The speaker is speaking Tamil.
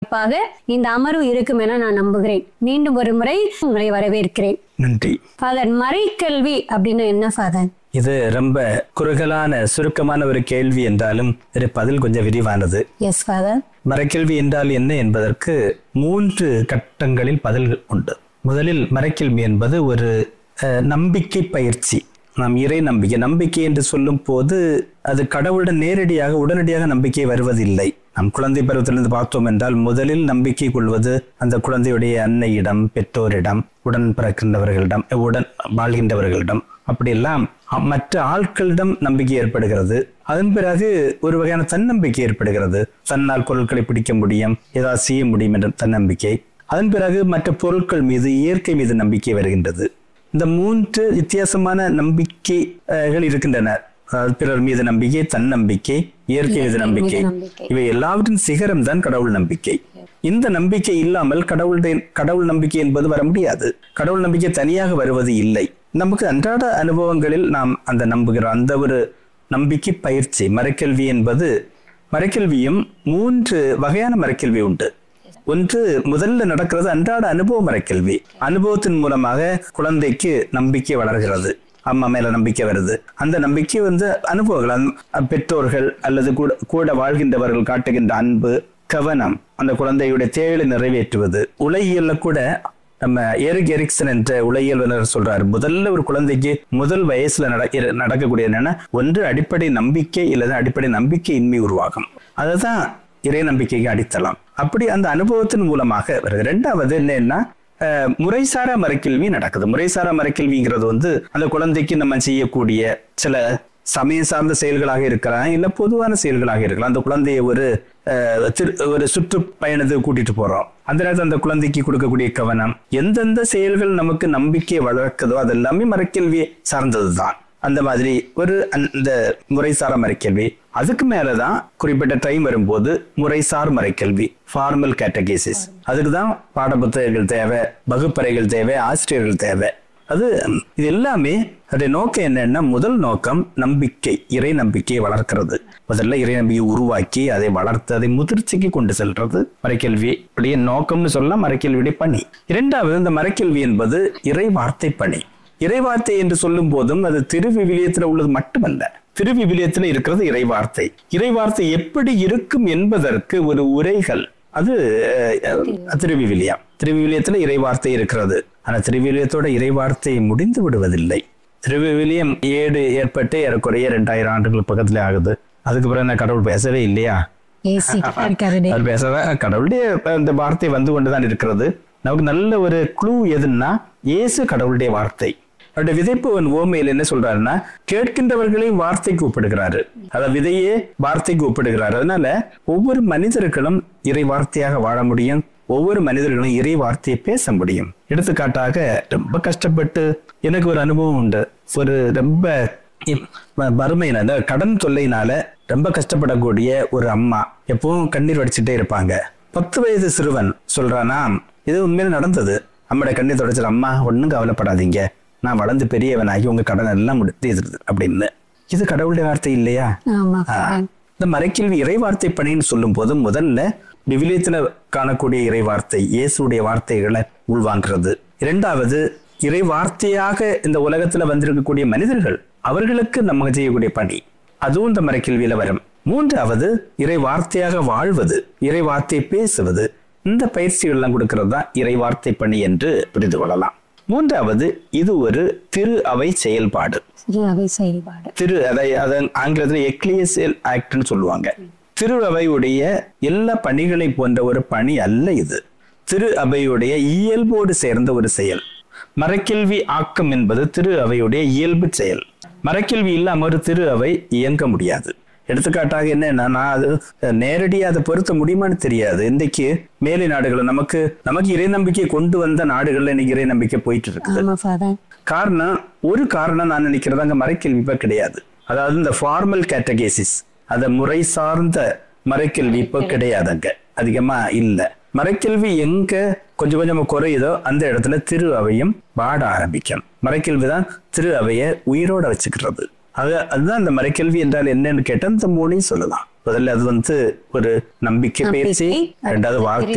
வாய்ப்பாக இந்த அமர்வு இருக்கும் என நான் நம்புகிறேன் மீண்டும் ஒரு முறை உங்களை வரவேற்கிறேன் நன்றி ஃபாதர் மறைக்கல்வி அப்படின்னு என்ன ஃபாதர் இது ரொம்ப குறுகலான சுருக்கமான ஒரு கேள்வி என்றாலும் இது பதில் கொஞ்சம் விரிவானது எஸ் ஃபாதர் மறைக்கல்வி என்றால் என்ன என்பதற்கு மூன்று கட்டங்களில் பதில்கள் உண்டு முதலில் மறைக்கல்வி என்பது ஒரு அஹ், நம்பிக்கை பயிற்சி நாம் இறை நம்பிக்கை நம்பிக்கை என்று சொல்லும் போது அது கடவுளுடன் நேரடியாக உடனடியாக நம்பிக்கை வருவதில்லை நம் குழந்தை பருவத்திலிருந்து பார்த்தோம் என்றால் முதலில் நம்பிக்கை கொள்வது அந்த குழந்தையுடைய அன்னையிடம் பெற்றோரிடம் உடன் பிறக்கின்றவர்களிடம் உடன் வாழ்கின்றவர்களிடம் அப்படியெல்லாம் அ- மற்ற ஆட்களிடம் நம்பிக்கை ஏற்படுகிறது அதன் பிறகு ஒரு வகையான தன்னம்பிக்கை ஏற்படுகிறது தன்னால் பொருட்களை பிடிக்க முடியும் ஏதாவது செய்ய முடியும் என்ற தன்னம்பிக்கை அதன் பிறகு மற்ற பொருட்கள் மீது இயற்கை மீது நம்பிக்கை வருகின்றது இந்த மூன்று வித்தியாசமான நம்பிக்கைகள் இருக்கின்றன அதாவது பிறர் மீது நம்பிக்கை தன்னம்பிக்கை இயற்கை மீது நம்பிக்கை நம்பிக்கை. இவை எல்லாவற்றின் சிகரம் தான் கடவுள் நம்பிக்கை இந்த நம்பிக்கை இல்லாமல் கடவுளுடைய கடவுள் நம்பிக்கை என்பது வர முடியாது கடவுள் நம்பிக்கை தனியாக வருவது இல்லை நமக்கு அன்றாட அனுபவங்களில் நாம் அந்த நம்புகிற அந்த ஒரு நம்பிக்கை பயிற்சி மறைக்கல்வி என்பது மறைக்கல்வியும் மூன்று வகையான மறைக்கல்வி உண்டு ஒன்று முதல்ல நடக்கிறது அன்றாட அனுபவ மறைக்கல்வி அனுபவத்தின் மூலமாக குழந்தைக்கு நம்பிக்கை வளர்கிறது அம்மா மேல நம்பிக்கை வருது அந்த நம்பிக்கை வந்து அனுபவங்கள் அந்த பெற்றோர்கள் அல்லது கூட கூட வாழ்கின்றவர்கள் காட்டுகின்ற அன்பு கவனம் அந்த குழந்தையுடைய தேவையை நிறைவேற்றுவது உலகியல்ல கூட நம்ம எரிக் எரிக்சன் என்ற உலகியல் வல்லுநர் சொல்றாரு முதல்ல ஒரு குழந்தைக்கு முதல் வயசுல நட இரு- நடக்கக்கூடியது என்னன்னா ஒன்று அடிப்படை நம்பிக்கை இல்லது அடிப்படை நம்பிக்கையின்மை உருவாகும் அதுதான் இறை நம்பிக்கைக்கு அடித்தளம் அப்படி அந்த அனுபவத்தின் மூலமாக வருது ரெண்டாவது என்னன்னா அஹ், முறைசாரா மறைக்கல்வி நடக்குது முறைசாரா மறைக்கல்விங்கிறது வந்து அந்த குழந்தைக்கு நம்ம செய்யக்கூடிய சில சமயம் சார்ந்த செயல்களாக இருக்கலாம் இல்ல பொதுவான செயல்களாக இருக்கலாம் அந்த குழந்தைய ஒரு அஹ், திரு- ஒரு சுற்றுப்பயணத்துக்கு கூட்டிட்டு போறோம் அந்த நேரத்தில் அந்த குழந்தைக்கு கொடுக்கக்கூடிய கவனம் எந்தெந்த செயல்கள் நமக்கு நம்பிக்கையை வளர்க்குதோ அது எல்லாமே மறைக்கல்வியை சார்ந்ததுதான் அந்த மாதிரி ஒரு அந்த முறைசார மறைக்கல்வி அதுக்கு மேலதான் குறிப்பிட்ட டைம் வரும்போது முறைசார் மறைக்கல்வி ஃபார்மல் கேட்டகேசிஸ் அதுக்கு தான் பாடப்புத்தகங்கள் தேவை வகுப்பறைகள் தேவை ஆசிரியர்கள் தேவை அது இது எல்லாமே அதோடைய நோக்கம் என்னன்னா முதல் நோக்கம் நம்பிக்கை இறை நம்பிக்கையை வளர்க்கிறது முதல்ல இறை நம்பிக்கையை உருவாக்கி அதை வளர்த்து அதை முதிர்ச்சிக்கு கொண்டு செல்றது மறைக்கல்வி உடைய நோக்கம்னு சொல்லலாம் மறைக்கல்வியுடைய பணி இரண்டாவது இந்த மறைக்கல்வி என்பது இறை வார்த்தை பணி இறைவார்த்தை என்று சொல்லும் போதும் அது திருவிவிலியத்துல உள்ளது மட்டுமல்ல திருவிவிலியத்துல இருக்கிறது இறைவார்த்தை இறைவார்த்தை எப்படி இருக்கும் என்பதற்கு ஒரு உரைகள் அது அஹ், திருவிவிலியம் திருவிவிலியத்துல இறைவார்த்தை இருக்கிறது ஆனா திருவிவிலியத்தோட இறைவார்த்தை முடிந்து விடுவதில்லை திருவிவிலியம் ஏடு ஏற்பட்டு ஏறக்குறைய ரெண்டாயிரம் ஆண்டுகள் பக்கத்துல ஆகுது அதுக்கு பிறகு என்ன கடவுள் பேசவே இல்லையா ஏசி இருக்காரு அவர் பேசவே கடவுளுடைய இந்த வார்த்தை வந்து கொண்டுதான் இருக்கிறது நமக்கு நல்ல ஒரு க்ளூ எதுன்னா இயேசு கடவுளுடைய வார்த்தை அவருடைய விதைப்பவன் ஓமையில் என்ன சொல்றாருன்னா கேட்கின்றவர்களையும் வார்த்தைக்கு ஒப்பிடுகிறாரு அத விதையே வார்த்தைக்கு ஒப்பிடுகிறாரு அதனால ஒவ்வொரு மனிதர்களும் இறை வார்த்தையாக வாழ முடியும் ஒவ்வொரு மனிதர்களும் இறை வார்த்தையை பேச முடியும் எடுத்துக்காட்டாக ரொம்ப கஷ்டப்பட்டு எனக்கு ஒரு அனுபவம் உண்டு ஒரு ரொம்ப இ- வ- வறுமையின அந்த கடன் தொல்லையினால ரொம்ப கஷ்டப்படக்கூடிய ஒரு அம்மா எப்பவும் கண்ணீர் வடிச்சுட்டே இருப்பாங்க பத்து வயது சிறுவன் சொல்றானா இது உண்மையில நடந்தது அம்மாட கண்ணீர் தொடச்சிரு அம்மா ஒண்ணும் கவலைப்படாதீங்க நான் வளர்ந்து பெரியவனாகி உங்க கடன் எல்லாம் முடித்து அப்படின்னு இது கடவுளுடைய வார்த்தை இல்லையா ஆமா ஆ. இந்த மறைக்கல்வி இறைவார்த்தை பணின்னு சொல்லும் போது முதல்ல விவிலியத்துல காணக்கூடிய இறைவார்த்தை இயேசுடைய வார்த்தைகளை உள்வாங்கிறது இரண்டாவது இறை வார்த்தையாக இந்த உலகத்துல வந்திருக்கக்கூடிய மனிதர்கள் அவர்களுக்கு நம்ம செய்யக்கூடிய பணி அதுவும் இந்த மறைக்கல்வியில வரும் மூன்றாவது இறை வார்த்தையாக வாழ்வது இறை வார்த்தையை பேசுவது இந்த பயிற்சிகள் எல்லாம் கொடுக்கிறது தான் இறை வார்த்தை பணி என்று புரிந்து கொள்ளலாம் மூன்றாவது இது ஒரு திரு அவை செயல்பாடு சிறு அவை செயல்பாடு திரு அதை அதன் ஆங்கிலத்தில் எக்லியசியல் ஆக்ட்னு சொல்லுவாங்க திரு அவையுடைய எல்லா பணிகளை போன்ற ஒரு பணி அல்ல இது திரு அவையுடைய இயல்போடு சேர்ந்த ஒரு செயல் மறைக்கல்வி ஆக்கம் என்பது திரு அவையுடைய இயல்பு செயல் மறைக்கல்வி இல்லாம ஒரு திரு அவை இயங்க முடியாது எடுத்துக்காட்டாக என்னன்னா நான் அது நேரடியா அதை பொருத்த முடியுமான்னு தெரியாது இன்றைக்கு மேலை நாடுகள் நமக்கு நமக்கு இறை நம்பிக்கை கொண்டு வந்த நாடுகள்ல இன்னைக்கு இறை நம்பிக்கை போயிட்டு இருக்குது ஆமா ஃபாதர் காரணம் ஒரு காரணம் நான் நினைக்கிறது அங்க மறைக்கல்வி இப்ப கிடையாது அதாவது இந்த ஃபார்மல் கேட்டகேசிஸ் அந்த முறை சார்ந்த மறைக்கல்வி இப்போ கிடையாது அங்க அதிகமா இல்ல மறைக்கல்வி எங்க கொஞ்சம் கொஞ்சமா குறையுதோ அந்த இடத்துல திரு அவையும் பாட ஆரம்பிக்கும் மறைக்கல்வி தான் திரு அவைய உயிரோட வச்சுக்கிறது அது அதுதான் இந்த மறைக்கல்வி என்றால் என்னன்னு கேட்டா இந்த மூணையும் சொல்லலாம் முதல்ல அது வந்து ஒரு நம்பிக்கை பயிற்சி நம்பிக்கை, ரெண்டாவது வார்த்தை